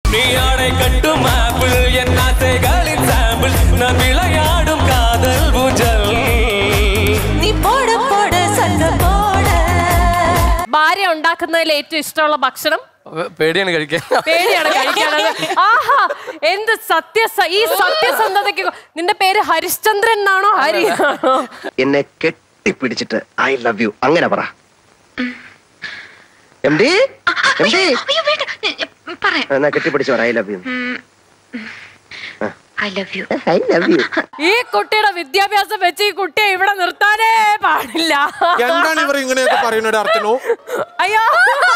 நீ ஆடை கட்டும் ஆப்பிள் என் ஆசைகளின் சாம்பிள் நான் விளையாடும் காதல் ஊஞ்சல் നീ പോട് പോട് സല്ല പോട് ഭാര്യ ഉണ്ടാക്കുന്നതിൽ ഏറ്റവും ഇഷ്ടമുള്ള ഭക്ഷണം പേടിയാണ് കഴിക്കാൻ പേടിയാണ് കഴിക്കാനത് ആഹാ എന്ത് സത്യ ഈ സത്യസന്ധതയ്ക്ക് നിന്റെ പേര് ഹരിശ്ചന്ദ്രൻ എന്നാണോ ഹരി ആണോ എന്നെ കെട്ടിപ്പിടിച്ചിട്ട് ഐ ലവ് യു അങ്ങനെ പറ എം ഡി എം ഡി അയ്യോ വേണ്ട ഞാൻ- ഞാൻ പറയാം എന്നാ കെട്ടിപ്പിടിച്ച് പറ I love you I love you I love you ഈ കുട്ടിയുടെ വിദ്യാഭ്യാസം വെച്ച് ഈ കുട്ടിയെ ഇവിടെ നിർത്താനേ പാടില്ല എന്താണ് ഇവർ ഇങ്ങനെയൊക്കെ പറയുന്നത് അർത്ഥനോ അയ്യോ